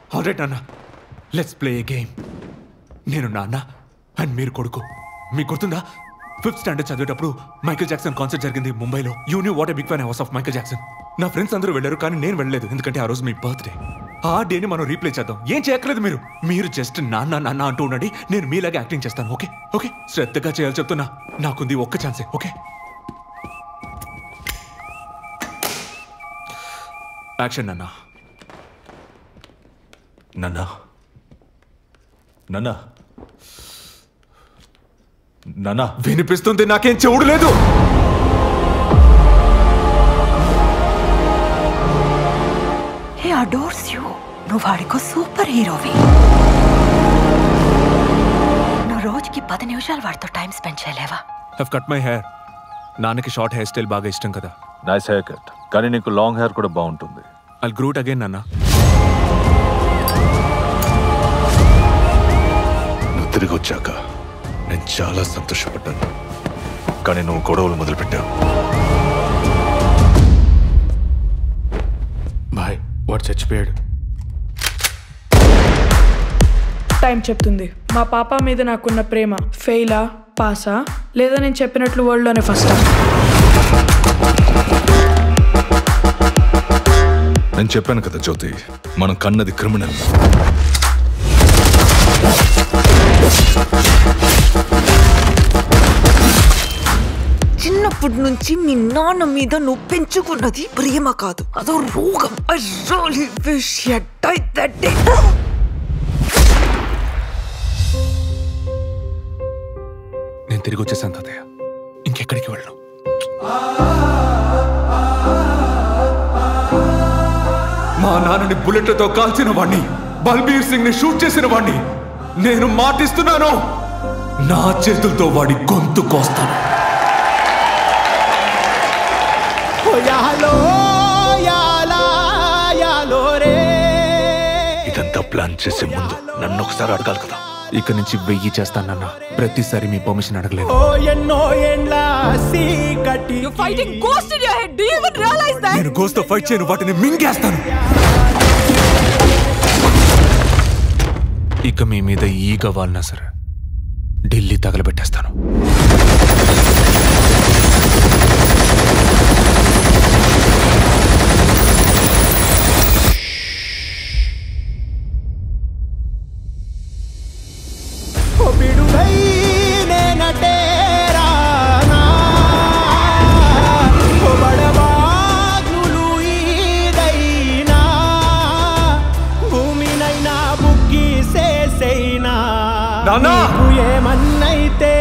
Alright నాన్న let's play A game నేను నాన్న అండ్ మీరు కొడుకు మీకు గుర్తుందా ఫిఫ్త్ స్టాండర్డ్ చదివేటప్పుడు మైకేల్ జాక్సన్ కాన్సర్ట్ జరిగింది ముంబైలో you knew what a big fan house of Michael Jackson నా ఫ్రెండ్స్ అందరూ వెళ్ళారు కానీ నేను వెళ్ళలేదు ఎందుకంటే ఆ రోజు మీ బర్త్డే ఆ డేని మనం రీప్లే చేద్దాం ఏం చేయక్కర్లేదు మీరు మీరు జస్ట్ నాన్న నాన్న అంటూ ఉండండి నేను మీలాగా యాక్టింగ్ చేస్తాను ఓకే ఓకే శ్రద్ధగా చేయాలి చెప్తున్నా నాకుంది ఒక్క ఛాన్సే ఓకే యాక్షన్ నాన్న నాన్న నాన్న నాన్న వినిపిస్తుంది నాకేం చెవుడు లేదు హే అడోర్స్ యూ నువ్వు వాడికో సూపర్ హీరోవి నువ్వు రోజుకి పది నిమిషాలు వాడితో టైం స్పెండ్ చేయలేవా హ్యావ్ కట్ మై హెయిర్ నాన్నకి షార్ట్ హెయిర్ స్టైల్ బాగా ఇష్టం కదా నైస్ హెయిర్ కట్ కానీ నీకు లాంగ్ హెయిర్ కూడా బాగుంటుంది ఐ గ్రూట్ అగైన్ నాన్న నువ్వు తిరిగి వచ్చాక నేను చాలా సంతోషపడ్డాను కానీ నువ్వు గొడవలు మొదలుపెట్టావు బాయ్ వాడు చచ్చిపోయాడు టైం చెప్తుంది మా పాప మీద నాకున్న ప్రేమ ఫెయిలా పాసా లేదా నేను చెప్పినట్లు వరల్డ్లోనే ఫస్ట్ నేను చెప్పాను కదా జ్యోతి మనం కన్నది క్రిమినల్ చిన్నప్పటి నుంచి మీ నాన్న మీద నువ్వు పెంచుకున్నది ప్రేమ కాదు అదో రోగం I really wish you die that day నేను తిరిగి వచ్చేసాను తాతయ్య ఇంకెక్కడికి వెళ్ళను మా నాన్నని బుల్లెట్లతో కాల్చిన వాణ్ణి బల్బీర్ సింగ్ ని షూట్ చేసిన వాణ్ణి నేను మాటిస్తున్నాను నా చేతులతో వాడి గొంతు కోస్తాను ఇదంతా ప్లాన్ చేసే ముందు నన్ను ఒకసారి అడగాలి కదా ఇక నుంచి వెయ్యి చేస్తానన్న ప్రతిసారి మీ పర్మిషన్ అడగలేదు you fighting ghost in your head do you even realise that నేను గోస్తో ఫైట్ చేయను వాటిని మింగేస్తాను ఇక మీ మీద ఈగ వాళ్ళనా సరే ఢిల్లీ తగలబెట్టేస్తాను భూమినైనా బుక్కి సేసైనా నాన్నా! నీకు ఏమన్నైతే